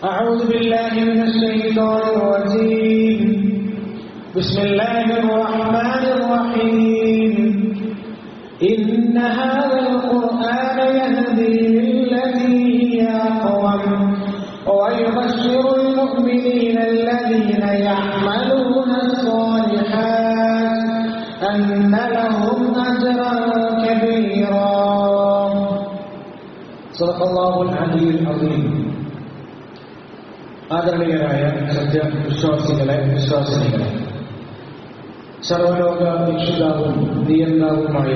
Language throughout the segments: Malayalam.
أعوذ بالله من الشيطان الرجيم بسم الله الرحمن الرحيم إن هذا القرآن يهدي للتي هي أقوم ويبشر المؤمنين الذين يعملون الصالحات أن لهم أجرا كبيرا صدق الله العلي العظيم ആദരണീയരായ സത്യ വിശ്വാസികളെ വിശ്വാസിനികളെ സർവലോക രക്ഷിതാവും നിയന്താവുമായ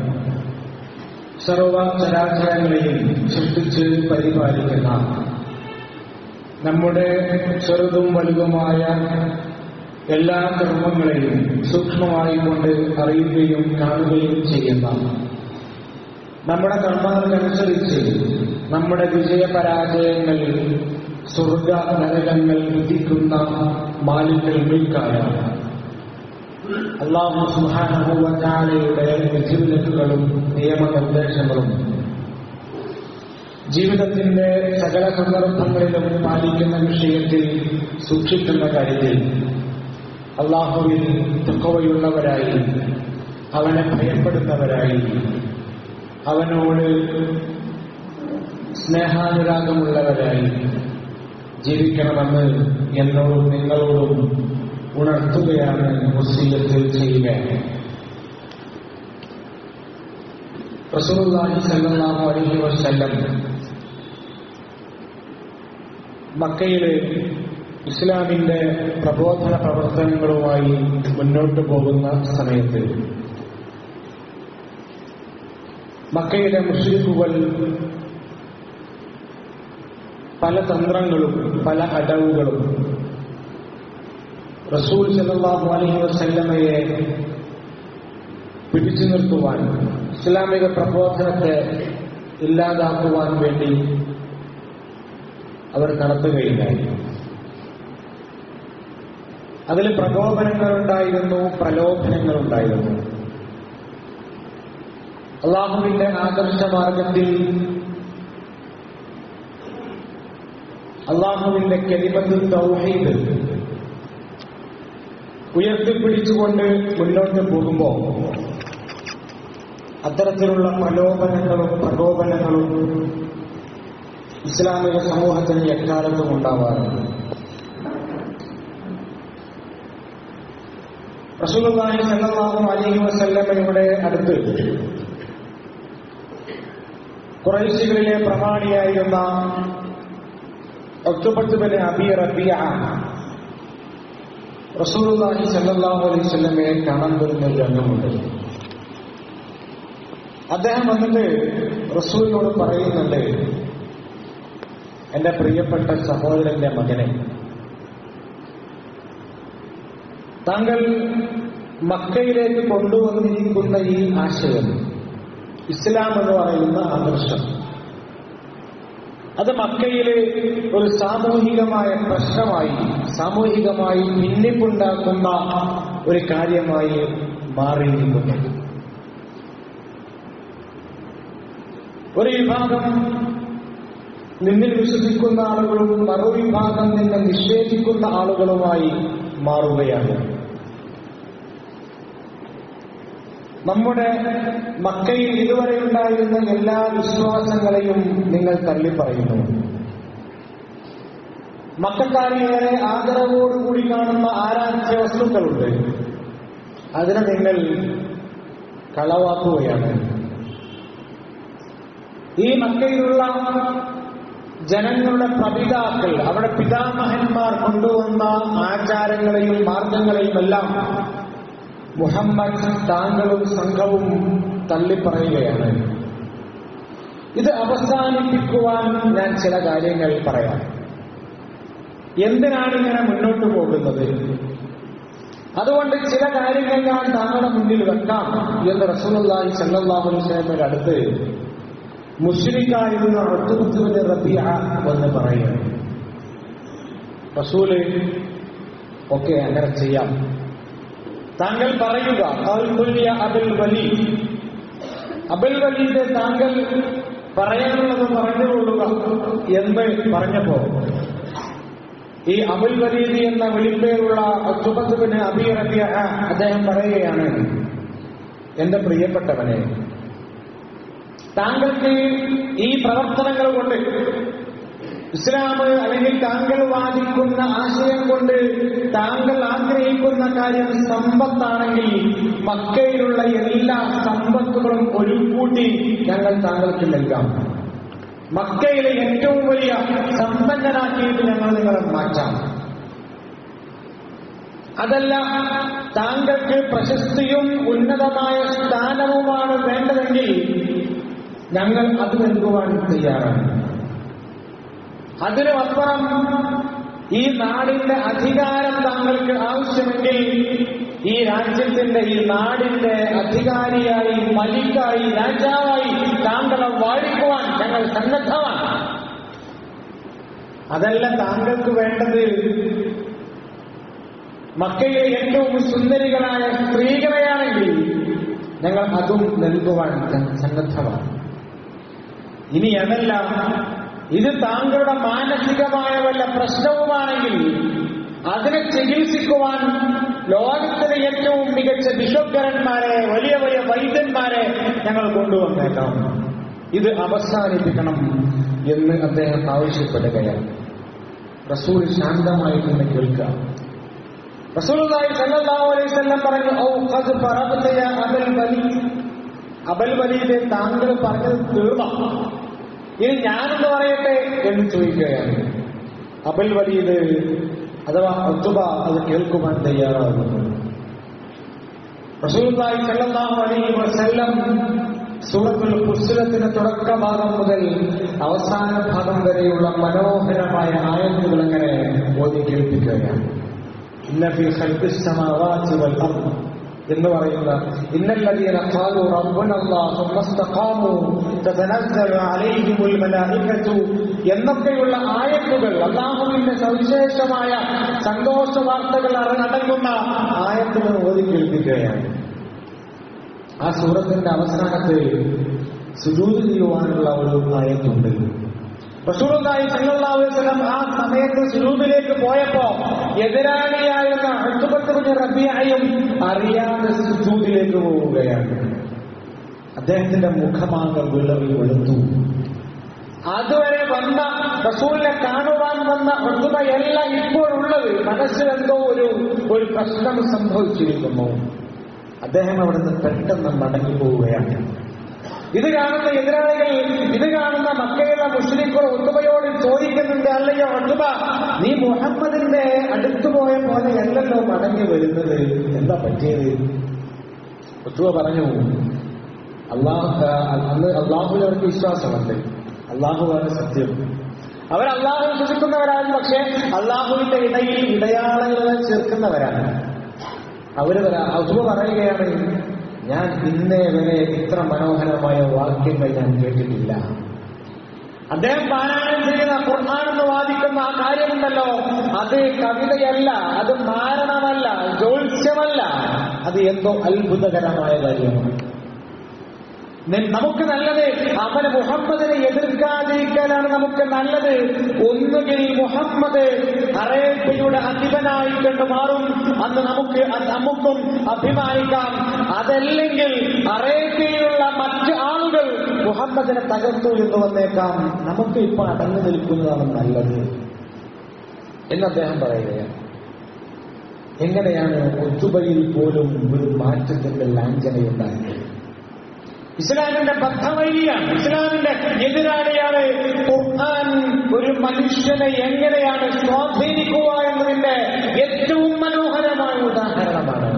സർവ ചരാചരങ്ങളെയും സൃഷ്ടിച്ച് പരിപാലിക്കുന്ന നമ്മുടെ ചെറുതും വലുതുമായ എല്ലാ കർമ്മങ്ങളെയും സൂക്ഷ്മമായി കൊണ്ട് അറിയുകയും കാണുകയും ചെയ്യുന്ന നമ്മുടെ കർമ്മങ്ങൾക്കനുസരിച്ച് നമ്മുടെ വിജയപരാജയങ്ങൾ സ്വർഗ നരകങ്ങൾ വിധിക്കുന്ന മാലിന്യൽ മിൽക്കായ അള്ളാഹു സുഹാനുഭവനാലയുടെ വിധിവിലക്കുകളും നിയമനിർദ്ദേശങ്ങളും ജീവിതത്തിന്റെ സകല സന്ദർഭങ്ങളിലും പാലിക്കുന്ന വിഷയത്തിൽ സൂക്ഷിക്കുന്ന കാര്യത്തിൽ അള്ളാഹുവിൽ തുക്കവയുള്ളവരായി അവനെ ഭയപ്പെടുന്നവരായി അവനോട് സ്നേഹാനുരാഗമുള്ളവരായി ജീവിക്കണമെന്ന് എന്നോടും നിങ്ങളോടും ഉണർത്തുകയാണ് മുസ്ലിയത്തിൽ ചെയ്യുക റസൂലുള്ളാഹി സല്ലല്ലാഹു അലൈഹി വസല്ലം മക്കയിലെ ഇസ്ലാമിന്റെ പ്രബോധന പ്രവർത്തനങ്ങളുമായി മുന്നോട്ട് പോകുന്ന സമയത്ത് മക്കയിലെ മുസ്ലിക്കുകൾ പല തന്ത്രങ്ങളും പല അടവുകളും റസൂൽ സല്ലല്ലാഹു അലൈഹി വസല്ലമയെ പിടിച്ചു നിർത്തുവാൻ ഇസ്ലാമിക പ്രബോധനത്തെ ഇല്ലാതാക്കുവാൻ വേണ്ടി അവർ നടത്തുകയുണ്ടായി അതിൽ പ്രകോപനങ്ങളുണ്ടായിരുന്നു പ്രലോഭനങ്ങളുണ്ടായിരുന്നു അള്ളാഹുവിന്റെ ആദർശ മാർഗത്തിൽ അള്ളാഹുവിന്റെ കെലിമത്ത് തൗഹീദ് ഉയർത്തിപ്പിടിച്ചുകൊണ്ട് മുന്നോട്ട് പോകുമ്പോൾ അത്തരത്തിലുള്ള പ്രലോഭനങ്ങളും പ്രകോപനങ്ങളും ഇസ്ലാമിക സമൂഹത്തിന് എക്കാലത്തും ഉണ്ടാവാറുണ്ട് റസൂലുള്ളാഹി സല്ലല്ലാഹു അലൈഹി വസല്ലമയുടെ അടുത്ത് കുറേശികളിലെ പ്രമാണിയായിരുന്ന ഒക്ടോബത്തുബിന് അബി റബിയ റസൂലുള്ളാഹി സല്ലല്ലാഹു അലൈഹി വസല്ലമയെ കാണാൻ വരുന്ന ഒരു രംഗമുണ്ട് അദ്ദേഹം വന്നിട്ട് റസൂലിനോട് പറയുന്നുണ്ട് എന്റെ പ്രിയപ്പെട്ട സഹോദരന്റെ മകനെ താങ്കൾ മക്കയിലേക്ക് കൊണ്ടുവന്നിരിക്കുന്ന ഈ ആശയം ഇസ്ലാം എന്ന് പറയുന്ന ആദർശം അത് മക്കയിലെ ഒരു സാമൂഹികമായ പ്രശ്നമായി സാമൂഹികമായി ഭിന്നിപ്പുണ്ടാക്കുന്ന ഒരു കാര്യമായി മാറിയിരിക്കുന്നു ഒരു വിഭാഗം നിന്നിൽ വിശ്വസിക്കുന്ന ആളുകളും മറുവിഭാഗം നിന്നെ നിഷേധിക്കുന്ന ആളുകളുമായി മാറുകയാണ് നമ്മുടെ മക്കയിൽ ഇതുവരെ ഉണ്ടായിരുന്ന എല്ലാ വിശ്വാസങ്ങളെയും നിങ്ങൾ തള്ളിപ്പറയുന്നു മക്കാരിയേറെ ആദരവോടുകൂടി കാണുന്ന ആരാധ്യ വസ്തുക്കളുണ്ട് അതിനെ നിങ്ങൾ കളവാക്കുകയാണ് ഈ മക്കയിലുള്ള ജനങ്ങളുടെ പ്രപിതാക്കൾ അവിടെ പിതാമഹന്മാർ കൊണ്ടുവന്ന ആചാരങ്ങളെയും മാർഗങ്ങളെയും എല്ലാം മുഹമ്മദ് താങ്കളും സംഘവും തള്ളിപ്പറയുകയാണ് ഇത് അവസാനിപ്പിക്കുവാൻ ഞാൻ ചില കാര്യങ്ങൾ പറയാം എന്തിനാണ് ഇങ്ങനെ മുന്നോട്ട് പോകുന്നത് അതുകൊണ്ട് ചില കാര്യങ്ങൾ ഞാൻ താങ്കളുടെ മുന്നിൽ വെക്കാം എന്ന് റസൂലുള്ളാഹി സല്ലല്ലാഹു അലൈഹി വസല്ലമയുടെ അടുത്ത് മുസ്ലിക്കായിരുന്ന റത്തുബത്തുബിന് റബിയ എന്ന് പറയുക റസൂല് ഒക്കെ അങ്ങനെ ചെയ്യാം താങ്കൾ പറയുക ഖൽഖുല്യ അബുൽ വലി അബുൽ വലീദ് താങ്കൾ പറയാനുള്ളത് പറഞ്ഞുകൊള്ളുക എന്ന് പറഞ്ഞപ്പോ ഈ അബുൽ വലീദി എന്ന വിളിപ്പേരുള്ള സുബത്തുബിന് അബിറബിയ അദ്ദേഹം പറയുകയാണ് എന്റെ പ്രിയപ്പെട്ടവനെ താങ്കൾക്ക് ഈ പ്രവർത്തനങ്ങൾ കൊണ്ട് ഇസ്ലാം അല്ലെങ്കിൽ താങ്കൾ വാദിക്കുന്ന ആശയം കൊണ്ട് താങ്കൾ ആഗ്രഹിക്കുന്ന കാര്യം സമ്പത്താണെങ്കിൽ മക്കയിലുള്ള എല്ലാ സമ്പത്തുകളും ഒരു കൂട്ടി ഞങ്ങൾ താങ്കൾക്ക് നൽകാം മക്കയിലെ ഏറ്റവും വലിയ സമ്പന്നനാക്കിയിട്ട് ഞങ്ങൾ നിങ്ങളെ മാറ്റാം അതല്ല താങ്കൾക്ക് പ്രശസ്തിയും ഉന്നതമായ സ്ഥാനവുമാണ് വേണ്ടതെങ്കിൽ ഞങ്ങൾ അത് നൽകുവാൻ തയ്യാറാണ് അതിനുമപ്പുറം ഈ നാടിന്റെ അധികാരം താങ്കൾക്ക് ആവശ്യമെങ്കിൽ ഈ രാജ്യത്തിന്റെ ഈ നാടിന്റെ അധികാരിയായി മലിക്കായി രാജാവായി താങ്കളെ വാഴിക്കുവാൻ ഞങ്ങൾ സന്നദ്ധമാണ് അതല്ല താങ്കൾക്ക് വേണ്ടത് മക്കയിലെ ഏറ്റവും സുന്ദരികളായ സ്ത്രീകളെയാണെങ്കിൽ ഞങ്ങൾ അതും നൽകുവാൻ സന്നദ്ധമാണ് ഇനി അതല്ല ഇത് താങ്കളുടെ മാനസികമായ വല്ല പ്രശ്നവുമാണെങ്കിൽ അതിനെ ചികിത്സിക്കുവാൻ ലോകത്തിലെ ഏറ്റവും മികച്ച ബിഷപ്പരന്മാരെ വലിയ വലിയ വൈദ്യന്മാരെ ഞങ്ങൾ കൊണ്ടുവന്നേക്കാം ഇത് അവസാനിപ്പിക്കണം എന്ന് അദ്ദേഹം ആവശ്യപ്പെടുകയാണ് റസൂൽ ശാന്തമായി നിന്ന് കേൾക്കുക റസൂലുള്ളാഹി സല്ലല്ലാഹു അലൈഹി വസല്ലം പറഞ്ഞു ഔ ഖദ് ഫറബത യാ അബൽ വലീദ് അബൽ വലീദ് താങ്കൾ പറഞ്ഞത് തീർന്നോ ഇനി ഞാനെന്ന് പറയട്ടെ എന്ന് ചോദിക്കുകയാണ് അബൽ വലീദ് അഥവാ ഒത്തുബ അത് കേൾക്കുവാൻ തയ്യാറാകുന്നു റസൂലുള്ളാഹി സല്ലല്ലാഹു അലൈഹി വസല്ലം സൂറത്തുൽ പുസ്തകത്തിന്റെ തുടക്ക ഭാഗം മുതൽ അവസാന ഭാഗം വരെയുള്ള മനോഹരമായ ആയത്തുകൾ അങ്ങനെ ഓതി കേൾപ്പിക്കുകയാണ് ഇന്ന ഫീ ഖൽഖിസ് സമാവാതി വൽ അർദ് എന്ന് പറയുന്ന ഇന്നല്ലദീന ഖാലു റബ്ബുന അല്ലാഹു സുമ്മ ഇസ്തഖാമു തതനസ്സലു അലൈഹിമുൽ മലായികതു എന്നൊക്കെയുള്ള ആയത്തുകൾ അല്ലാഹുവിന്റെ സവിശേഷമായ സന്തോഷ വാർത്തകൾ അടങ്ങുന്ന ആയത്തുകൾ ഓതി കേൾപ്പിക്കുകയാണ് ആ സൂറത്തിന്റെ അവസാനത്തിൽ സുജൂത് ചെയ്യുവാനുള്ള ഒരു ആയത്തുണ്ട് റസൂലുള്ളാഹി സല്ലല്ലാഹു അലൈഹി വസല്ലം ആ സമയത്ത് സുജൂദിലേക്ക് പോയപ്പോ എതിരാളിയായിരുന്ന അത്തുബത്ത് ബിൻ റബീഅയും അറിയാതെ സുജൂദിലേക്ക് പോവുകയാണ് അദ്ദേഹത്തിന്റെ മുഖമാകെ വിളറി വെളുത്തു അതുവരെ വന്ന റസൂലിനെ കാണുവാൻ വന്ന ഒട്ടുമയല്ല ഇപ്പോഴുള്ളത് മനസ്സിലെന്തോ ഒരു ഒരു പ്രശ്നം സംഭവിച്ചിരിക്കുന്നു അദ്ദേഹം അവിടുന്ന് പെട്ടെന്ന് മടങ്ങി പോവുകയാണ് ഇത് കാണുന്ന എതിരാളികൾ ഇത് കാണുന്ന മക്കയുള്ള മുസ്ലിംകൾ ഒത്തുബയോട് ചോദിക്കുന്നുണ്ട് അല്ലയോ ഒത്തുബ നീ മുഹമ്മദിന്റെ അടുത്തു പോയ പോലെ അല്ലല്ലോ മടങ്ങി വരുന്നത് എന്താ പറ്റിയത് ഒത്തുബ പറഞ്ഞു അള്ളാഹു അന്ന് അള്ളാഹുവിൽ അവർക്ക് വിശ്വാസമുണ്ട് അള്ളാഹുവാണ് സത്യം അവർ അള്ളാഹു വിശ്വസിക്കുന്നവരാണ് പക്ഷേ അള്ളാഹുവിന്റെ ഇടയിൽ ഇടയാളകളെ ചേർക്കുന്നവരാണ് അവര് ഒത്തുബ പറയുകയാണ് ഞാൻ ഇന്നേ വരെ ഇത്ര മനോഹരമായ വാക്യങ്ങൾ ഞാൻ കേട്ടിട്ടില്ല അദ്ദേഹം പാരായണം ചെയ്യുന്ന ഖുർആൻ എന്ന് വാദിക്കുന്ന ആ കാര്യമുണ്ടല്ലോ അത് കവിതയല്ല അത് മാരണമല്ല ജ്യോത്സ്യമല്ല അത് എന്തോ അത്ഭുതകരമായ കാര്യമാണ് നമുക്ക് നല്ലത് അവന് മുഹമ്മദിനെ എതിർക്കാതിരിക്കലാണ് നമുക്ക് നല്ലത് ഒന്നുകിൽ മുഹമ്മദ് അറേബ്യയുടെ അധിപനായിക്കൊണ്ട് മാറും അന്ന് നമുക്ക് നമുക്കും അഭിമാനിക്കാം അതല്ലെങ്കിൽ അറേബ്യയിലുള്ള മറ്റ് ആളുകൾ മുഹമ്മദിനെ തകർത്തു എന്ന് വന്നേക്കാം നമുക്ക് ഇപ്പൊ അടങ്ങി നിൽക്കുന്നതാണ് നല്ലത് എന്ന് അദ്ദേഹം പറയുകയാണ് എങ്ങനെയാണ് ഒത്തുബയിൽ പോലും ഒരു മാറ്റത്തിന്റെ ലാഞ്ചനയുണ്ടായത് ഇസ്ലാമിന്റെ ബദ്ധവൈരിയാണ് ഇസ്ലാമിന്റെ എതിരാളിയാണ് ഖുർആൻ ഒരു മനുഷ്യനെ എങ്ങനെയാണ് സ്വാധീനിക്കുക എന്നതിന്റെ ഏറ്റവും മനോഹരമായ ഉദാഹരണമാണ്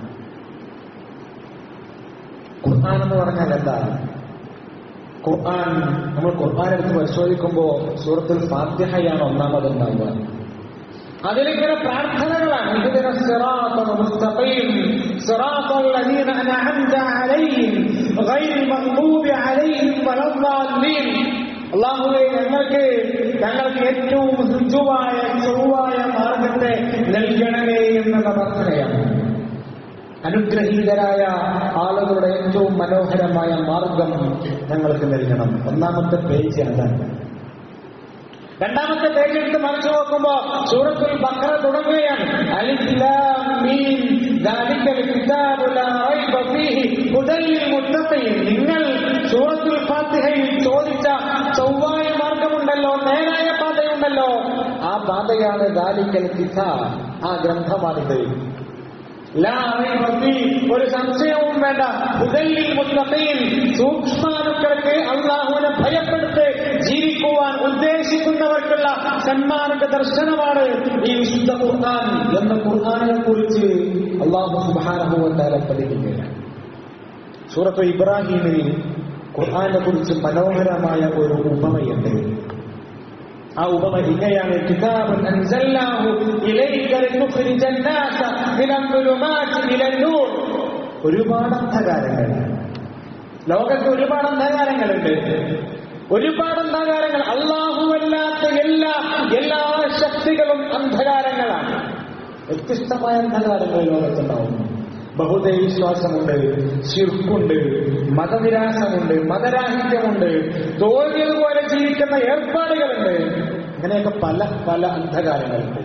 ഖുർആൻ എന്ന് പറഞ്ഞാൽ എന്താ ഖുർആൻ നമ്മൾ ഖുർആൻ എടുത്ത് പരിശോധിക്കുമ്പോൾ സൂറത്തിൽ ഫാത്തിഹയാണ് ഒന്നാമതുണ്ടാവുക അതിലിങ്ങനെ പ്രാർത്ഥനകളാണ് ഇതിന് സിറാത്തുൽ മുസ്തഖീം സിറാത്തുൽ ലദീന അൻഅംത അലൈഹിം ഗൈറിൽ മഗ്ദൂബി അലൈഹിം വലദ്ദാലീൻ അള്ളാഹുവെ ഞങ്ങൾക്ക് ഞങ്ങൾക്ക് ഏറ്റവും ഋജുവായ ചൊവ്വായ മാർഗത്തെ നൽകണമേ എന്നുള്ള പ്രാർത്ഥനയാണ് അനുഗ്രഹീതരായ ആളുകളുടെ ഏറ്റവും മനോഹരമായ മാർഗം ഞങ്ങൾക്ക് നൽകണം ഒന്നാമത്തെ പേജ് അതാണ് രണ്ടാമത്തെ പേജ് എടുത്ത് മറിച്ചു നോക്കുമ്പോ സൂറത്തുൽ ബക്കറ തുടങ്ങുകയാണ് അലിഫ് ലാം മീം ദാലിക്കൽ കിതാബു ലാ റൈബ ഫീഹി ഹുദൽ ലിൽ മുത്തഖീൻ നിങ്ങൾ സൂറത്തുൽ ഫാത്തിഹയിൽ ചോദിച്ച ചൊവ്വായ മാർഗമുണ്ടല്ലോ നേരായ പാതയുണ്ടല്ലോ ആ പാതയാണ് ദാലിക്കൽ കിതാബ് ആ ഗ്രന്ഥമാണിത് ലാ റൈബ ഫീഹി ഒരു സംശയവും വേണ്ട ഹുദല്ലിൽ മുത്തഖീൻ സൂക്ഷ്മാണുക്കൾക്ക് അള്ളാഹുവിനെ ഭയപ്പെടുത്ത് ജീവിക്കുവാൻ ഉദ്ദേശിക്കുന്നവർക്കുള്ള സന്മാർഗ ദർശനമാണ് ഈ വിശുദ്ധ ഖുർആൻ എന്ന ഖുർആനെ കുറിച്ച് അള്ളാഹു സുബാനഹുവത്താല പഠിപ്പിക്കുകയാണ് സൂറത്ത് ഇബ്രാഹിമിൽ ഖുർആനെ കുറിച്ച് മനോഹരമായ ഒരു ഉപമയുണ്ട് ആ ഉപമ ഇങ്ങനെയാണ് കിതാബുൻ അൻസൽനാഹു ഇലൈക ലിതുഖ്രിജ الناس من الظلمات الى النور ഒരുപാട് അന്ധകാരങ്ങൾ ലോകത്ത് ഒരുപാട് അന്ധകാരങ്ങളുണ്ട് ഒരുപാട് അന്ധകാരങ്ങൾ അല്ലാഹുവല്ലാത്ത എല്ലാ എല്ലാ ശക്തികളും അന്ധകാരങ്ങളാണ് വ്യത്യസ്തമായ അന്ധകാരങ്ങൾ ലോകത്തുണ്ടാവും ബഹുദൈവിശ്വാസമുണ്ട് ശിർക്കുണ്ട് മതനിരാശമുണ്ട് മതരാഹിത്യമുണ്ട് തോന്നിയതുപോലെ ജീവിക്കുന്ന ഏർപ്പാടുകളുണ്ട് അങ്ങനെയൊക്കെ പല പല അന്ധകാരങ്ങളുണ്ട്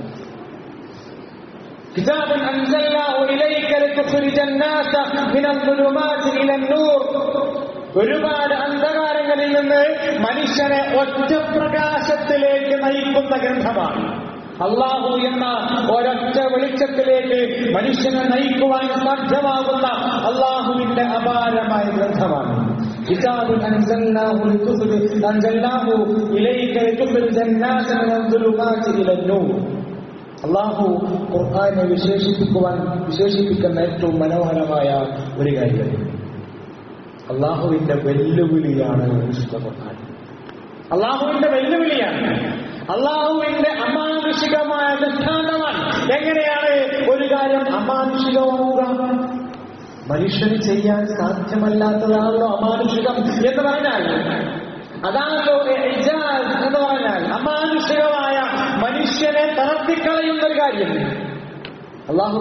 كتاب أنزلناه إليك لتخرج الناس من الظلمات إلى النور ഒരുപാട് അന്ധകാരങ്ങളിൽ നിന്ന് മനുഷ്യനെ ഒറ്റ പ്രകാശത്തിലേക്ക് നയിക്കുന്ന ഗ്രന്ഥമാണ് അള്ളാഹു എന്ന ഒരൊറ്റ വെളിച്ചത്തിലേക്ക് മനുഷ്യനെ നയിക്കുവാൻ സാധ്യമാകുന്ന അള്ളാഹുവിന്റെ അപാരമായ ഗ്രന്ഥമാണ് കിതാബുൻ അൻസൽനാഹു ലിതുഖ്രി- അൻസൽനാഹു ഇലൈക ലിതുഖ്രിജ الناس من الظلمات إلى النور അള്ളാഹു ഖുർആനെ വിശേഷിപ്പിക്കുവാൻ വിശേഷിപ്പിക്കുന്ന ഏറ്റവും മനോഹരമായ ഒരു കാര്യം അള്ളാഹുവിന്റെ വെല്ലുവിളിയാണ് വിശുദ്ധ ഖുർആൻ അള്ളാഹുവിന്റെ വെല്ലുവിളിയാണ് അള്ളാഹുവിന്റെ അമാനുഷികമായ ദൃഷ്ടാന്തമാണ് എങ്ങനെയാണ് ഒരു കാര്യം അമാനുഷികമാവുക മനുഷ്യന് ചെയ്യാൻ സാധ്യമല്ലാത്തതാണല്ലോ അമാനുഷികം എന്ന് പറഞ്ഞാൽ അതാണല്ലോ ഇജാസ് എന്ന് പറഞ്ഞാൽ അമാനുഷികമായ മനുഷ്യനെ തളർത്തിക്കളയുന്ന ഒരു കാര്യം അള്ളാഹു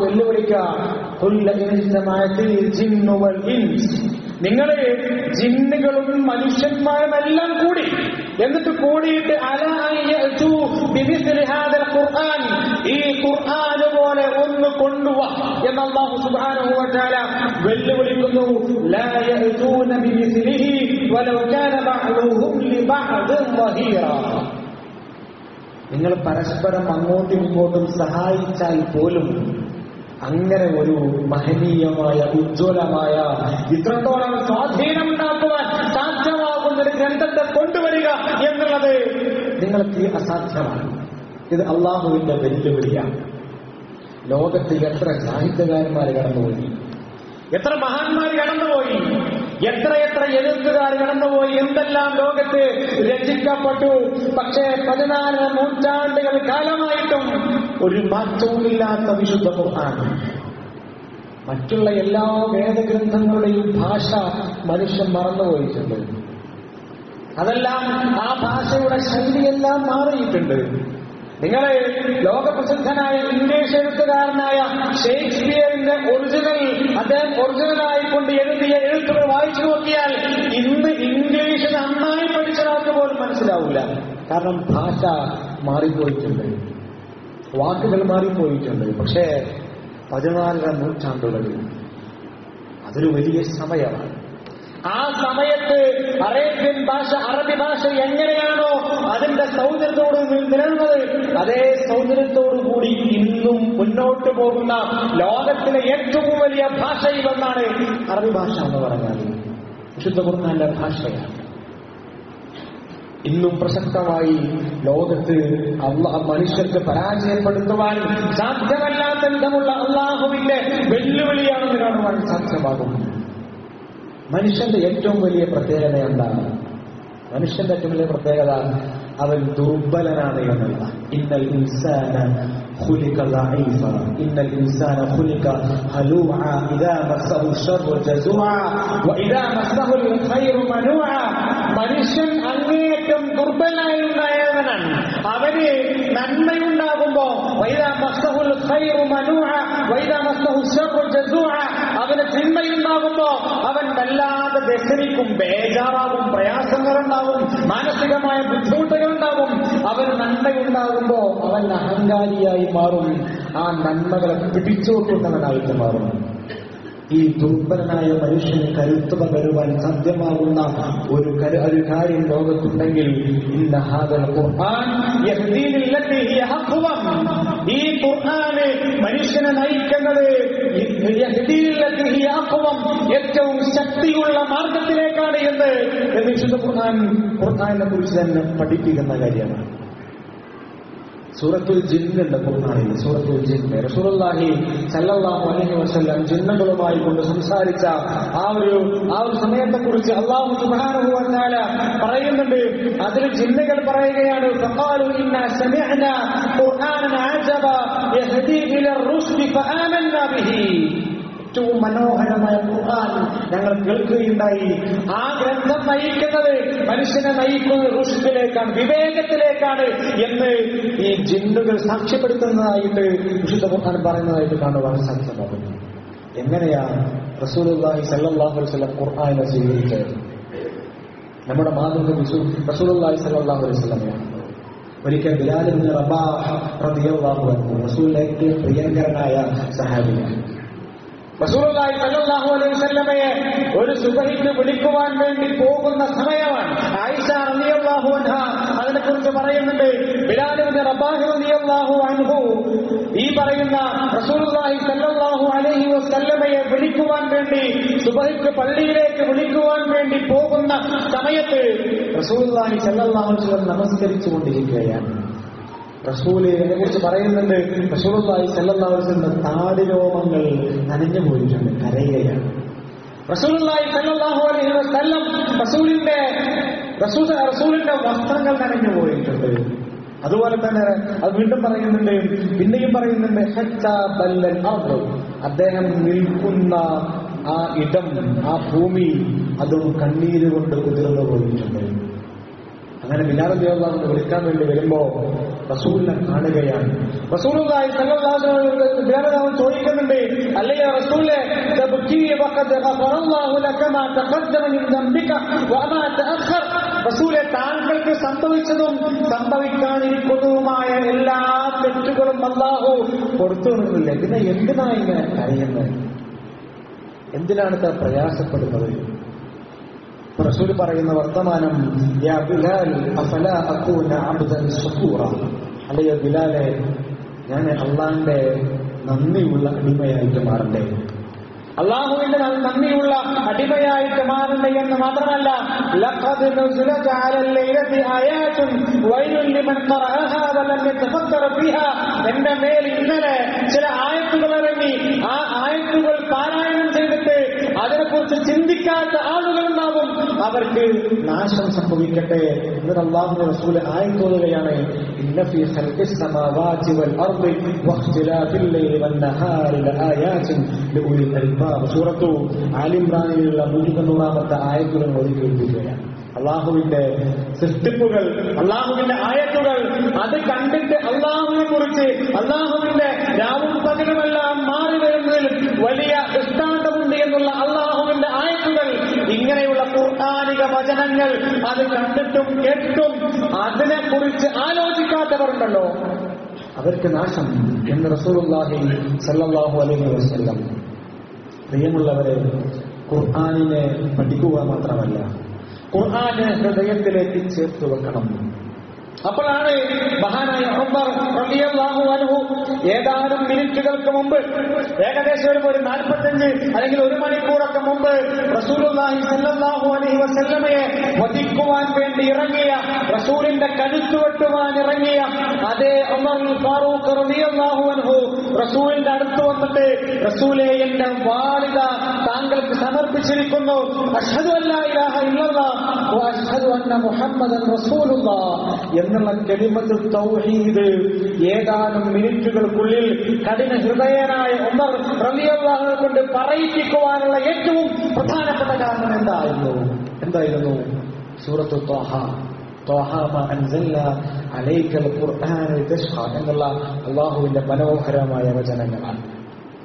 വെല്ലുവിളിക്കുക നിങ്ങള് ജിന്നുകളും മനുഷ്യന്മാരും എല്ലാം കൂടി എന്നിട്ട് കൂടിയിട്ട് അലാ യഅ്തു ബിമിസ്ലി ഹാദൽ ഖുർആൻ ഈ ഖുർആൻ പോലെ ഒന്ന് കൊണ്ടുവാ എന്ന് അല്ലാഹു സുബ്ഹാനഹു വ തആല വെല്ലുവിളിക്കുന്നു ലാ യഅ്തൂന ബിമിസ്ലിഹി വലൗ കാന ബഅ്ദുഹും ലിബഅ്ദിൻ ളഹീറ നിങ്ങൾ പരസ്പരം അങ്ങോട്ടും ഇങ്ങോട്ടും സഹായിച്ചാൽ പോലും അങ്ങനെ ഒരു മഹനീയമായ ഉജ്ജ്വലമായ ഇത്രത്തോളം സ്വാധീനമുണ്ടാക്കുവാൻ സാധ്യമാകുന്ന ഒരു ഗ്രന്ഥത്തെ കൊണ്ടുവരിക എന്നുള്ളത് നിങ്ങൾക്ക് അസാധ്യമാണ് ഇത് അള്ളാഹുവിന്റെ വെല്ലുവിളിയാണ് ലോകത്ത് എത്ര സാഹിത്യകാരന്മാർ കടന്നുപോയി എത്ര മഹാന്മാർ കടന്നുപോയി എത്ര എത്ര എഴുത്തുകാർ കടന്നുപോയി എന്തെല്ലാം ലോകത്ത് രചിക്കപ്പെട്ടു പക്ഷേ പതിനാല് നൂറ്റാണ്ടുകൾ കാലമായിട്ടും ഒരു മാറ്റവുമില്ലാത്ത വിശുദ്ധ ഖുർആൻ മറ്റുള്ള എല്ലാ വേദഗ്രന്ഥങ്ങളുടെയും ഭാഷ മനുഷ്യൻ മറന്നുപോയിട്ടുണ്ട് അതെല്ലാം ആ ഭാഷയുടെ ശൈലിയെല്ലാം മാറിയിട്ടുണ്ട് നിങ്ങളെ ലോകപ്രസിദ്ധനായ ഇംഗ്ലീഷ് എഴുത്തുകാരനായ ഷേക്സ്പിയറിന്റെ ഒറിജിനൽ അദ്ദേഹം ഒറിജിനലായി കൊണ്ട് എഴുതിയ എഴുത്തുകൾ വായിച്ചു നോക്കിയാൽ ഇന്ന് ഇംഗ്ലീഷ് നന്നായി പഠിച്ചവർക്ക് പോലും മനസ്സിലാവില്ല കാരണം ഭാഷ മാറിപ്പോയിട്ടുണ്ട് വാക്കുകൾ മാറിപ്പോയിട്ടുണ്ട് പക്ഷേ പതിനാലര നൂറ്റാണ്ടുകളിൽ അതൊരു വലിയ സമയമാണ് ആ സമയത്ത് അറേബ്യൻ ഭാഷ അറബി ഭാഷ എങ്ങനെയാണോ അതിന്റെ സൗന്ദര്യത്തോട് നിലനിന്നത് അതേ സൗന്ദര്യത്തോടു കൂടി ഇന്നും മുന്നോട്ട് പോകുന്ന ലോകത്തിലെ ഏറ്റവും വലിയ ഭാഷയിലൊന്നാണ് അറബി ഭാഷ എന്ന് പറഞ്ഞാൽ വിശുദ്ധ ഖുർആന്റെ ഭാഷയാണ് ഇന്നും പ്രസക്തമായി ലോകത്ത് അള്ളാ മനുഷ്യർക്ക് പരാജയപ്പെടുത്തുവാൻ സാധ്യമല്ലാത്ത വിധമുള്ള അള്ളാഹുവിന്റെ വെല്ലുവിളിയാണെന്ന് കാണുവാൻ സാധ്യമാകും മനുഷ്യന്റെ ഏറ്റവും വലിയ പ്രത്യേകത എന്താണ് മനുഷ്യന്റെ ഏറ്റവും വലിയ പ്രത്യേകത അവൻ ദുർബലനാണ് എന്നല്ല ഇന്നൽ ഇൻസാന خلق ضعيفا إن الإنسان خلق هلوعا إذا مسه الشر جزوعا وإذا مسه الخير منوعا മനുഷ്യൻ അങ്ങേയറ്റം ദുർബലായി ഉണ്ടായവനാണ് അവന് നന്മയുണ്ടാകുമ്പോ വൈദാ മസ്തഹുൽ ഖൈറു മനൂഅ വൈദാ മസ്തഹു ശർറു ജസൂഅ അവന് തിന്മയുണ്ടാകുമ്പോ അവൻ വല്ലാതെ വ്യസനിക്കും ബേജാറാവും പ്രയാസങ്ങളുണ്ടാവും മാനസികമായ ബുദ്ധിമുട്ടുകളുണ്ടാവും അവന് നന്മയുണ്ടാകുമ്പോ അവൻ അഹങ്കാരിയായി മാറും ആ നന്മകളെ പിടിച്ചോട്ടുന്നവനായിട്ട് മാറും ഈ ദുർബലനായ മനുഷ്യന് കരുത്ത് പകരുവാൻ സാധ്യമാകുന്ന ഒരു കരു ഒരു കാര്യം ലോകത്തുണ്ടെങ്കിൽ ഇന്ന ഹാദൽ ഖുർആൻ യഹ്ദീ ലില്ലത്തി ഹിയ അഖ്വം. ഈ ഖുർആന് മനുഷ്യനെ നയിക്കുന്നത് യഹ്ദീ ലില്ലത്തി ഹിയ അഖ്വം. ഏറ്റവും ശക്തിയുള്ള മാർഗത്തിലേക്കാണ് എന്ന് എന്ന് വിശുദ്ധ ഖുർആൻ ഖുർആനെ കുറിച്ച് തന്നെ പഠിപ്പിക്കുന്ന കാര്യമാണ് സൂറത്തുൽ ജിന്നുണ്ട് ഖുർആനിൽ സൂറത്തുൽ ജിന്ന് റസൂലുള്ളാഹി സല്ലല്ലാഹു അലൈഹി വസല്ലം ജിന്നുകളുമായി കൊണ്ട് സംസാരിച്ച ആ ഒരു ആ ഒരു സമയത്തെ കുറിച്ച് അള്ളാഹു സുബ്ഹാനഹു വ തആല പറയുന്നുണ്ട് അതിൽ ജിന്നുകൾ പറയുകയാണ് ഫഖാലു ഇന്നാ സമിഅന ഖുർആനൻ അജബ യഹ്ദി ഇല റുശ്ദി ഫആമന്ന ബിഹി ഏറ്റവും മനോഹരമായ ഖുർആൻ ഞങ്ങൾ കേൾക്കുകയുണ്ടായി ആ ഗ്രന്ഥം നയിക്കുന്നത് മനുഷ്യനെ നയിക്കുന്നത് റുഷ്ദിലേക്കാണ് വിവേകത്തിലേക്കാണ് എന്ന് ഈ ജിന്നുകൾ സാക്ഷ്യപ്പെടുത്തുന്നതായിട്ട് വിശുദ്ധ ഖുർആൻ പറയുന്നതായിട്ട് കാണുവാൻ സാധ്യമാകുന്നു എങ്ങനെയാ റസൂലുള്ളാഹി സല്ലല്ലാഹു അലൈഹി വസല്ലം ഖുർആനെ സ്വീകരിച്ചത് നമ്മുടെ മാതൃക വിശു റസൂലുള്ളാഹി സല്ലല്ലാഹു അലൈഹി വസല്ലമയാണ് ഒരിക്കൽ ബിലാൽ ഇബ്നു റബാഹ് റളിയല്ലാഹു അൻഹു റസൂലിന്റെ ഏറ്റവും പ്രിയങ്കരനായ സഹാബിയാണ് റസൂലുള്ളാഹി സല്ലല്ലാഹു അലൈഹി വസല്ലമയെ ഒരു സുബഹിക്ക് വിളിക്കുവാൻ വേണ്ടി പോകുന്ന സമയമാണ് ആയിഷ റളിയല്ലാഹു അൻഹ അതിനെക്കുറിച്ച് പറയുന്നുണ്ട് ബിലാൽ ഇബ്നു റബാഹ് റളിയല്ലാഹു അൻഹു ഈ പറയുന്ന റസൂലുള്ളാഹി സല്ലല്ലാഹു അലൈഹി വസല്ലമയെ വിളിക്കുവാൻ വേണ്ടി സുബഹിക്ക് പള്ളിയിലേക്ക് വിളിക്കുവാൻ വേണ്ടി പോകുന്ന സമയത്ത് റസൂലുള്ളാഹി സല്ലല്ലാഹു അലൈഹി വസല്ലം നമസ്കരിച്ചു കൊണ്ടിരിക്കുകയാണ് റസൂലിനെ കുറിച്ച് പറയുന്നുണ്ട് റസൂലുള്ളാഹി സല്ലല്ലാഹു അലൈഹി വസല്ലം താടിരോമങ്ങൾ നനഞ്ഞു പോയിട്ടുണ്ട് കരയുകയാണ് റസൂലുള്ളാഹി സല്ലല്ലാഹു അലൈഹി വസല്ലം റസൂലിന്റെ റസൂൽ റസൂലിന്റെ വസ്ത്രങ്ങൾ നനഞ്ഞു പോയിട്ടുണ്ട് അതുപോലെ തന്നെ അത് വീണ്ടും പറയുന്നുണ്ട് പിന്നെയും പറയുന്നുണ്ട് ഹത്താ ബല്ലൽ അർദ്. അദ്ദേഹം നിൽക്കുന്ന ആ ഇടം ആ ഭൂമി അതും കണ്ണീര് കൊണ്ട് കുതിർന്നു പോയിട്ടുണ്ട് അങ്ങനെ ബിലാറിയാവുന്ന വിളിക്കാൻ വേണ്ടി വരുമ്പോ റസൂലിനെ കാണുകയാണ് റസൂലുള്ളാഹി സ്വല്ലല്ലാഹു അലൈഹി വസല്ലം ബിലാലിനോട് ചോദിക്കുന്നുണ്ട് അല്ലയോ റസൂലേ തബ്കി വഖദ് ഗഫറല്ലാഹു ലക മാ തഖദ്ദമ മിൻ ദംബിക വമാ തഅഖർ റസൂലെ താങ്കൾക്ക് സംഭവിച്ചതും സംഭവിക്കാനിരിക്കുന്നതുമായ എല്ലാ തെറ്റുകളും അല്ലാഹു പുറത്തു വിടുന്നില്ലേ പിന്നെ എന്തിനാ ഇങ്ങനെ കരയുന്നത് എന്തിനാണ് ഇത്ര പ്രയാസപ്പെടുന്നത് ഇപ്പൊ റസൂൽ പറയുന്ന വർത്തമാനം യാ ബിലാൽ അഫല അക്കൂന അബ്ദൻ ശക്കൂറ അല്ലയോ ബിലാലെ ഞാൻ അള്ളാന്റെ നന്ദിയുള്ള അടിമയായിട്ട് മാറണ്ടേ അള്ളാഹുവിന്റെ നന്ദിയുള്ള അടിമയായിട്ട് മാറണ്ടേ എന്ന് മാത്രമല്ല ലഖദ് നുസിലത അലൽ ലൈലത്തി ആയാത്തുൻ വൈലുൽ ലിമൻ ഖറഅഹാ വലം യതഫക്കറ ഫീഹാ എന്റെ മേൽ ഇന്നലെ ചില ആയത്തുകൾ ഇറങ്ങി ആ ആയത്തുകൾ പാരായണം ചെയ്തിട്ട് അതിനെക്കുറിച്ച് ചിന്തിക്കാത്ത ആളുകളുണ്ടാവും അവർക്ക് നാശം സംഭവിക്കട്ടെ എന്നിട്ട് അള്ളാഹുവിന്റെ റസൂല് ആയത്തോതുകയാണ് ഇന്ന ഫീ ഖൽഖിസ് സമാവാതി വൽ അർദി വഖ്തിലാഫിൽ ലൈലി വൻ നഹാരി ലആയാതിൻ ലിഉലിൽ അൽബാബ് സൂറത്തു ആലി ഇമ്രാനിലുള്ള നൂറ്റിത്തൊണ്ണൂറാമത്തെ ആയത്തുകൾ ഓതി കേൾപ്പിക്കുകയാണ് അള്ളാഹുവിന്റെ സൃഷ്ടിപ്പുകൾ അള്ളാഹുവിന്റെ ആയത്തുകൾ അത് കണ്ടിട്ട് അള്ളാഹുവിനെ കുറിച്ച് അള്ളാഹുവിന്റെ രാവും പകലുമെല്ലാം മാറി വരുന്നതിൽ വലിയ ദൃഷ്ടാന്തമുണ്ട് എന്നുള്ള അള്ളാഹുവിന്റെ ആയത്തുകൾ ഇങ്ങനെയുള്ള ഖുർആാനിക വചനങ്ങൾ അത് കണ്ടിട്ടും കേട്ടിട്ടും അതിനെക്കുറിച്ച് ആലോചിക്കാത്തവരുണ്ടല്ലോ അവർക്ക് നാശം എന്ന് റസൂലുള്ളാഹി സല്ലല്ലാഹു അലൈഹി വസല്ലം പ്രിയമുള്ളവരെ ഖുർആാനിനെ പഠിക്കുക മാത്രമല്ല ഖുർആാനെ ഹൃദയത്തിലേക്ക് ചേർത്ത് വെക്കണം അപ്പോഴാണ് മഹാനായ ഉമർ റളിയല്ലാഹു അൻഹു ഏതാനും മിനിറ്റുകൾക്ക് മുമ്പ് ഏകദേശം ഒരു ഒരു നാൽപ്പത്തഞ്ച് അല്ലെങ്കിൽ ഒരു മണിക്കൂറൊക്കെ മുമ്പ് റസൂലുള്ളാഹി സല്ലല്ലാഹു അലൈഹി വസല്ലമയെ വധിക്കുവാൻ വേണ്ടി ഇറങ്ങിയ റസൂലിന്റെ കഴുത്ത് വെട്ടുവാൻ ഇറങ്ങിയ അതേ ഉമർ ഫാറൂഖ് റളിയല്ലാഹു അൻഹു റസൂലിന്റെ അടുത്ത് വന്നിട്ട് റസൂലെ എന്റെ വാളിത താങ്കൾക്ക് സമർപ്പിച്ചിരിക്കുന്നു അഷ്ഹദു അല്ലാ ഇലാഹ ഇല്ലല്ലാഹ് വ അഷ്ഹദു അന്ന മുഹമ്മദൻ റസൂലുള്ളാഹ് എന്നുള്ള കെളിമത്ത് തൗഹീദ് ഏതാനും മിനിറ്റുകൾക്കുള്ളിൽ കഠിന ഹൃദയനായ ഉമർ റളിയല്ലാഹു കൊണ്ട് പറയിപ്പിക്കുവാനുള്ള ഏറ്റവും പ്രധാനപ്പെട്ട കാരണം എന്തായിരുന്നു എന്തായിരുന്നു സൂറത്തു ത്വാഹ ത്വാഹ മാ അൻസൽന അലൈക്കൽ ഖുർആന ലിതശ്ഖ എന്നുള്ള അള്ളാഹുവിന്റെ മനോഹരമായ വചനങ്ങളാണ്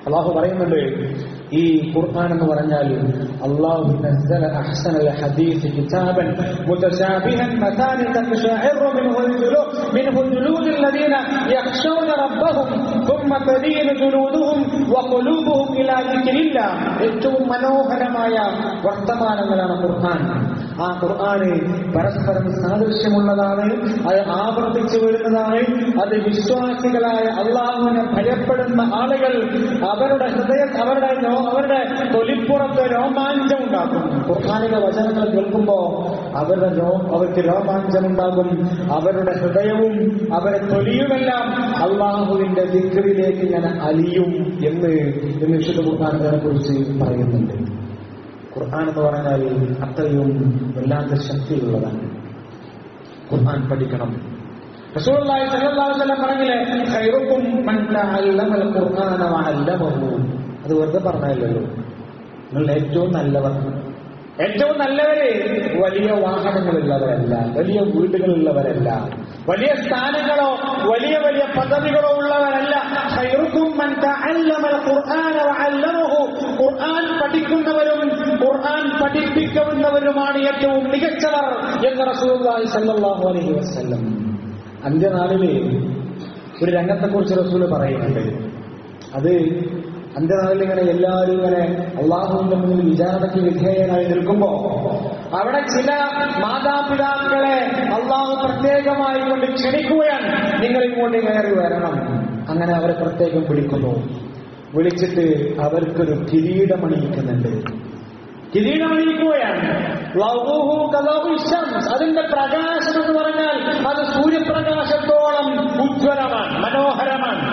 അള്ളാഹു പറയുന്നുണ്ട് ഈ ഖുർആൻ എന്ന് പറഞ്ഞാൽ അള്ളാഹു നസ്സല അഹ്സനൽ ഹദീസ് കിതാബൻ മുതശാബിഹൻ മസാനി തഖ്ശഇറു മിൻഹു الجلود منه جلود الذين يخشون ربهم ثم تلين جلودهم وقلوبهم الى ذكر الله ഏറ്റവും മനോഹരമായ വർത്തമാനങ്ങളാണ് ഖുർആൻ ആ ഖുർആന് പരസ്പരം സാദൃശ്യമുള്ളതാണ് അത് ആവർത്തിച്ചു വരുന്നതാണ് അത് വിശ്വാസികളായ അള്ളാഹുവിനെ ഭയപ്പെടുന്ന ആളുകൾ അവരുടെ ഹൃദയ അവരുടെ രോ- അവരുടെ തൊലിപ്പുറത്ത് രോമാഞ്ചം ഉണ്ടാക്കും ഖുർആാനിക വചനങ്ങൾ കേൾക്കുമ്പോ അവരുടെ രോ- അവർക്ക് രോമാഞ്ചം ഉണ്ടാകും അവരുടെ ഹൃദയവും അവരുടെ തൊലിയുമെല്ലാം അള്ളാഹുവിന്റെ ദിക്റിലേക്ക് ഇങ്ങനെ അലിയും എന്ന് എന്ന് വിശുദ്ധ ഖുർആാനിനെ കുറിച്ച് പറയുന്നുണ്ട് ഖുർആൻ എന്ന് പറഞ്ഞാൽ അത്രയും വല്ലാത്ത ശക്തിയുള്ളതാണ് ഖുർആൻ പഠിക്കണം റസൂലുള്ളാഹി സ്വല്ലല്ലാഹു അലൈഹി വസല്ലം പറഞ്ഞില്ലേ ഖൈറുക്കും മൻ തഅല്ലമൽ ഖുർആന വഅല്ലമഹു അത് വെറുതെ പറഞ്ഞല്ലോ നിങ്ങൾ ഏറ്റവും നല്ലവർ ഏറ്റവും നല്ലവര് വലിയ വാഹനങ്ങളുള്ളവരല്ല വലിയ വീടുകളുള്ളവരല്ല വലിയ സ്ഥാനങ്ങളോ വലിയ വലിയ പദവികളോ ഉള്ളവരല്ല ഖൈറുക്കും മൻ തഅല്ലമൽ ഖുർആന വഅല്ലമഹു ഖുർആൻ പഠിക്കുന്നവരും ഖുർആൻ പഠിപ്പിക്കുന്നവരുമാണ് ഏറ്റവും മികച്ചവർ എന്ന് റസൂലുള്ളാഹി സ്വല്ലല്ലാഹു അലൈഹി വസല്ലം അന്ത്യനാളില് ഒരു രംഗത്തെക്കുറിച്ച് റസൂല് പറയുന്നുണ്ട് അത് അന്ത്യനാളിൽ ഇങ്ങനെ എല്ലാവരും ഇങ്ങനെ അള്ളാഹുവിന്റെ മുന്നിൽ വിചാരണയ്ക്ക് വിധേയനായി നിൽക്കുമ്പോ അവിടെ ചില മാതാപിതാക്കളെ അള്ളാഹു പ്രത്യേകമായി കൊണ്ട് ക്ഷണിക്കുകയാണ് നിങ്ങൾ ഇങ്ങോട്ട് കയറി വരണം അങ്ങനെ അവരെ പ്രത്യേകം വിളിക്കുന്നു വിളിച്ചിട്ട് അവർക്കൊരു കിരീടമണിയിക്കുന്നുണ്ട് കിരീടമണിയിക്കുകയാണ് ലൗഹു കലൗഹു ശംസ്. അതിന്റെ പ്രകാശം എന്ന് പറഞ്ഞാൽ അത് സൂര്യപ്രകാശത്തോളം ഉജ്ജ്വലമാണ് മനോഹരമാണ്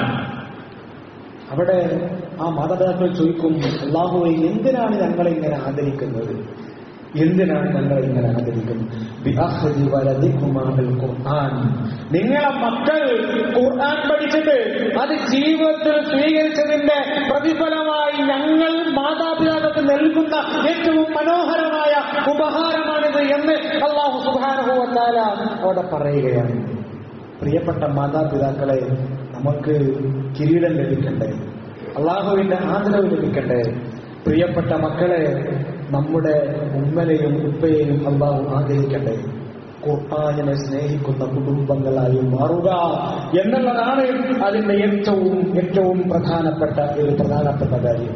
അവിടെ ആ മാതാപിതാക്കൾ ചോദിക്കും അള്ളാഹുവെ എന്തിനാണ് ഞങ്ങളെ ഇങ്ങനെ ആദരിക്കുന്നത് എന്തിനാണ് ഞങ്ങളെ ഇങ്ങനെ ആദരിക്കുന്നത് ബിഅഖ്ദി വലദിക്കുമാ ബിൽ ഖുർആൻ നിങ്ങളെ മക്കൾ ഖുർആൻ പഠിച്ചിട്ട് അത് ജീവിതത്തിൽ സ്വീകരിച്ചതിന്റെ പ്രതിഫലമായി ഞങ്ങൾ മാതാപിതാക്കൾക്ക് നൽകുന്ന ഏറ്റവും മനോഹരമായ ഉപഹാരമാണിത് എന്ന് അള്ളാഹു സുബ്ഹാനഹു വ തആല അവിടെ പറയുകയാണ് പ്രിയപ്പെട്ട മാതാപിതാക്കളെ നമുക്ക് കിരീടം ലഭിക്കണ്ടേ അള്ളാഹുവിന്റെ ആദരവ് ലഭിക്കണ്ടേ പ്രിയപ്പെട്ട മക്കളെ നമ്മുടെ ഉമ്മനെയും ഉപ്പയെയും അള്ളാഹു ആദരിക്കട്ടെ ഖുർആാനിനെ സ്നേഹിക്കുന്ന കുടുംബങ്ങളായി മാറുക എന്നുള്ളതാണ് അതിന്റെ ഏറ്റവും ഏറ്റവും പ്രധാനപ്പെട്ട ഒരു പ്രധാനപ്പെട്ട കാര്യം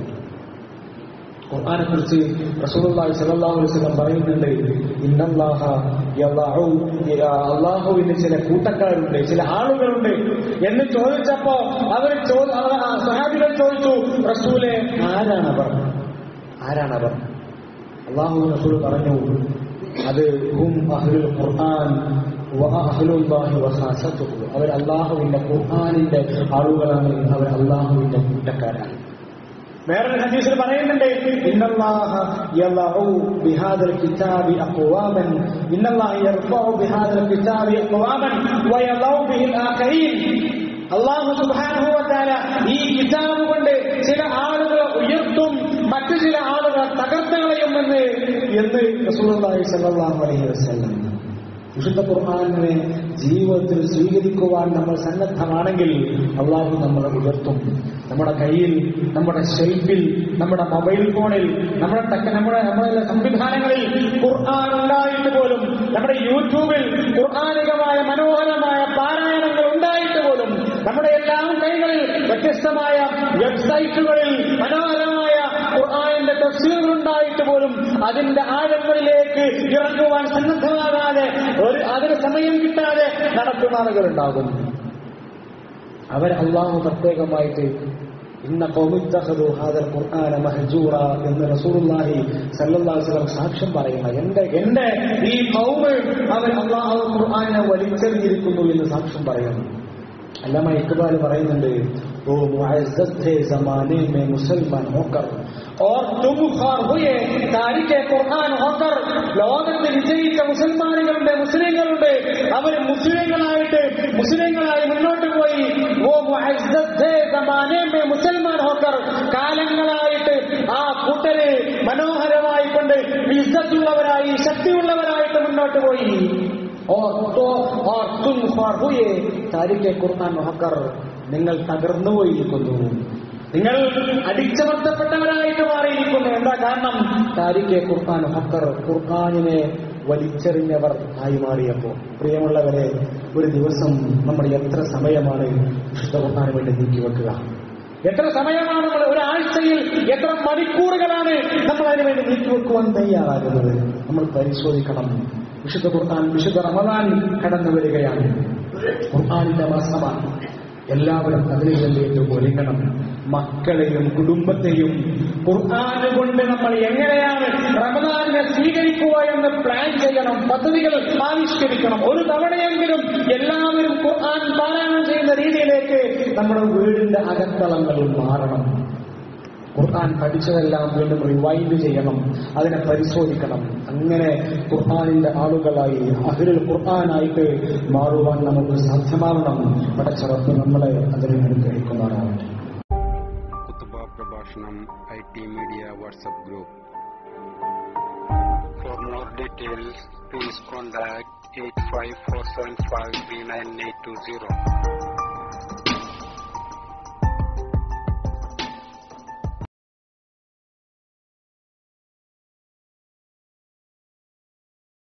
ഖുർആനെ കുറിച്ച് റസൂലുള്ളാഹി സ്വല്ലല്ലാഹു അലൈഹി വസല്ലം പറയുന്നുണ്ട് ഇന്നല്ലാഹ യദഉ ഇലാ അല്ലാഹുവിന് ചില കൂട്ടക്കാരുണ്ട് ചില ആളുകളുണ്ട് എന്ന് ചോദിച്ചപ്പോ അവർ സഹാബികൾ ചോദിച്ചു റസൂലെ ആരാണവർ ആരാണവർ അള്ളാഹു റസൂൽ പറഞ്ഞു അത് ഹും അഹ്ലുൽ ഖുർആൻ വഅഹ്ലുല്ലാഹി വഖാസത്തുഹു അവർ അള്ളാഹുവിന്റെ ഖുർആനിന്റെ ആളുകളാണ് അവർ അള്ളാഹുവിന്റെ കൂട്ടക്കാരാണ് വേറൊരു ഹദീസിൽ പറയുന്നുണ്ട് ഇന്നല്ലാഹ യളഉ ബിഹാദൽ കിതാബി അഖ്വാമൻ ഇന്നല്ലാഹ യർഫഉ ബിഹാദൽ കിതാബി അഖ്വാമൻ വയളഉ ബിഹിൽ ആഖരീൻ അല്ലാഹു സുബ്ഹാനഹു വ തആല ഈ കിതാബ് കൊണ്ട് ചില ആളുകളെ ഉയർത്തും മറ്റു ചില ആളുകളെ തകർത്ത് കളയുമെന്ന് എന്ന് റസൂലുള്ളാഹി സ്വല്ലല്ലാഹു അലൈഹി വസല്ലം വിശുദ്ധ ഖുർആാനിനെ ജീവിതത്തിൽ സ്വീകരിക്കുവാൻ നമ്മൾ സന്നദ്ധമാണെങ്കിൽ അള്ളാഹു നമ്മളെ ഉയർത്തും നമ്മുടെ കയ്യിൽ നമ്മുടെ ഷെൽഫിൽ നമ്മുടെ മൊബൈൽ ഫോണിൽ നമ്മുടെ തക്ക നമ്മുടെ നമ്മുടെ സംവിധാനങ്ങളിൽ ഖുർആൻ ഉണ്ടായിട്ട് പോലും നമ്മുടെ യൂട്യൂബിൽ ഖുർആാനികമായ മനോഹരമായ പാരായണങ്ങൾ ഉണ്ടായിട്ട് പോലും നമ്മുടെ എല്ലാം കൈകളിൽ വ്യത്യസ്തമായ വെബ്സൈറ്റുകളിൽ മനോഹരമായ ഖുർആാനിന്റെ തഫ്സീറുകൾ ഉണ്ടായിട്ട് പോലും അതിന്റെ ആഴങ്ങളിലേക്ക് ഇറങ്ങുവാൻ സന്നദ്ധമാകാതെ ഒരു അതിന് സമയം കിട്ടാതെ നടക്കുന്ന ആളുകളുണ്ടാകും അവർ അള്ളാഹു പ്രത്യേകമായിട്ട് ഇന്ന കൗമിത്തഹദു ഹാദൽ ഖുർആന മഹജൂറ എന്ന് റസൂലുള്ളാഹി സല്ലല്ലാഹു അലൈഹി വസല്ലം സാക്ഷ്യം പറയുന്ന എന്റെ എന്റെ ഈ കൗമ് അവർ അള്ളാഹു ഖുർആനെ വലിച്ചെറിഞ്ഞിരിക്കുന്നു എന്ന് സാക്ഷ്യം പറയുന്നു അല്ലാമ ഇക്ബാൽ പറയുന്നുണ്ട് ഓ മുഅസ്സസ് थे जमाने में मुसलमान होकर और तुम खार हुए താരിഖെ ഖുർആൻ ഹോക്കർ ലോകത്ത് വിജയിച്ച മുസൽമാനുകളുണ്ട് മുസ്ലിങ്ങളുണ്ട് അവർ മുസ്ലിങ്ങളായിട്ട് മുസ്ലിങ്ങളായി മുന്നോട്ട് പോയി ഓ മുഅസ്സസ് थे जमाने में मुसलमान होकर കാലങ്ങളായിട്ട് ആ കൂട്ടര് മനോഹരമായി കൊണ്ട് ഇസ്സത്തുള്ളവരായി ശക്തിയുള്ളവരായിട്ട് മുന്നോട്ട് പോയി और तो और तुम ख्वार हुए താരിഖെ ഖുർആൻ ഹോക്കർ നിങ്ങൾ തകർന്നു പോയിരിക്കുന്നു നിങ്ങൾ അടിച്ചമർത്തപ്പെട്ടവരായിട്ട് മാറിയിരിക്കുന്നു എന്താ കാരണം താരിഖെ ഖുർആൻ ഹക്കർ ഖുർആാനിനെ വലിച്ചെറിഞ്ഞവർ ആയി മാറിയപ്പോ പ്രിയമുള്ളവരെ ഒരു ദിവസം നമ്മൾ എത്ര സമയമാണ് വിശുദ്ധ ഖുർആാന് വേണ്ടി നീക്കിവെക്കുക എത്ര സമയമാണ് നമ്മൾ ഒരാഴ്ചയിൽ എത്ര മണിക്കൂറുകളാണ് നമ്മൾ അതിനു വേണ്ടി നീക്കിവെക്കുവാൻ തയ്യാറാകുന്നത് നമ്മൾ പരിശോധിക്കണം വിശുദ്ധ ഖുർആൻ വിശുദ്ധ റമദാൻ കടന്നു വരികയാണ് ഖുർആാനിന്റെ മാസമാണ് എല്ലാവരും അതിനു വേണ്ടിയിട്ട് ഒരുങ്ങണം മക്കളെയും കുടുംബത്തെയും ഖുർആാന് കൊണ്ട് നമ്മൾ എങ്ങനെയാണ് റമദാനിനെ സ്വീകരിക്കുക എന്ന് പ്ലാൻ ചെയ്യണം പദ്ധതികൾ ആവിഷ്കരിക്കണം ഒരു തവണയെങ്കിലും എല്ലാവരും ഖുർആൻ പാരായണം ചെയ്യുന്ന രീതിയിലേക്ക് നമ്മുടെ വീടിന്റെ അകത്തളങ്ങൾ മാറണം ഖുർആൻ പഠിച്ചതെല്ലാം വീണ്ടും റിവൈൻഡ് ചെയ്യണം അതിനെ പരിശോധിക്കണം അങ്ങനെ ഖുർആാനിന്റെ ആളുകളായി അഹിരുൽ ഖുർആനായിട്ട് മാറുവാൻ നമുക്ക് സാധ്യമാവണം പടച്ചറപ്പ് നമ്മളെ അതിനെ അനുഗ്രഹിക്കുന്നവരാവട്ടെ കുത്തുബ പ്രഭാഷണം I T media WhatsApp group for more details please contact eight five four seven five three nine eight two zero